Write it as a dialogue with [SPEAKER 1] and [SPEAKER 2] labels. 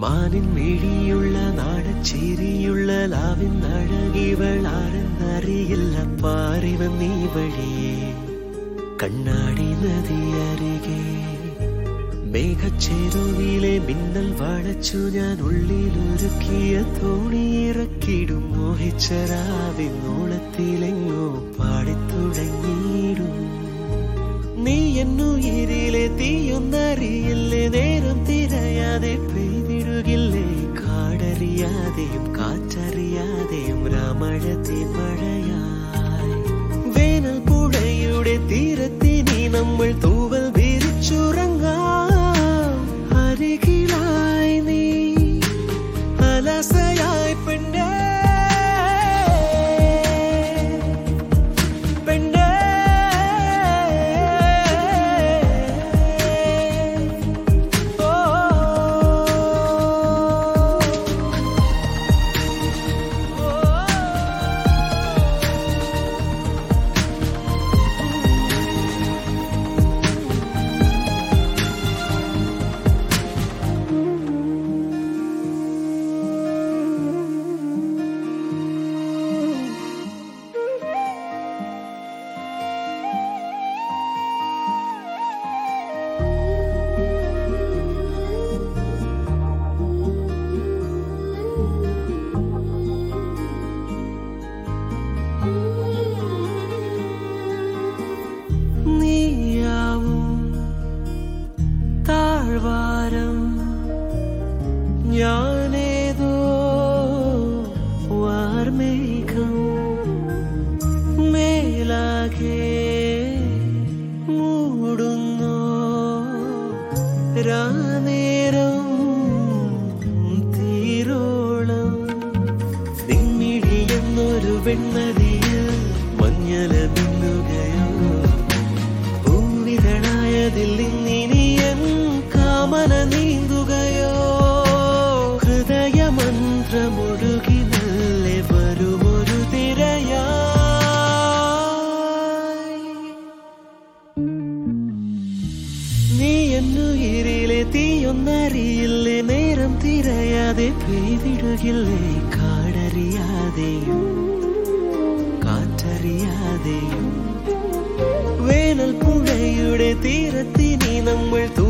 [SPEAKER 1] മാനിൻ മിഴിയുള്ള നാടച്ചേരിയുള്ള ലാവിൻ അഴകിവൾ ആരെന്നറിയില്ല പാറിവൻ നീ വഴിയേ കണ്ണാടി നദി അരികെ മേഘച്ചെരുവിലെ മിന്നൽ വളച്ചു ഞാൻ ഉള്ളിലൊരുക്കിയ തോണിയിറക്കിടും മോഹിച്ചരാവിനോളത്തിലെങ്ങോ പാടിത്തുടങ്ങിയിടും നീ എന്നുയിരിലെ തീയൊന്നറിയില്ലേ നേരം തിരയാതെ പെയ്തിടുകില്ലേ കാടറിയാതെയും കാറ്ററിയാതെയും രാമഴത്തെ മഴയായി വേനൽ പുഴയുടെ തീരത്തിനി നമ്മൾ തൂവൽ വിരിച്ചുറങ്ങാം അരികിലായി നീ അലസയായി പെണ്ണേ പെണ്ണേ ഓ നീയാവും താഴ്വാരം ഞാനേതോ വാർമേഘം മേലാകെ മൂടുന്നു രാനേരം തീരോളം നിന്നിഴി എന്നൊരു വെണ്ണതിയിൽ മഞ്ഞല മിന്നുകയോ ഭൂവിതളായതിൽ നിന്നിനിയൻ കാമന നീന്തുകയോ ഹൃദയമന്ത്രമൊഴുകി നല്ലെ വരുമൊരു തിരയായി നീ എന്നുയിരിലെ തീയൊന്നറിയില്ലേ നേരം തിരയാതെ പെയ്തിടുകില്ലേ കാടറിയാതെയും കാറ്ററിയാതെയും വേനൽ പുഴയുടെ തീരത്തിനി നമ്മൾ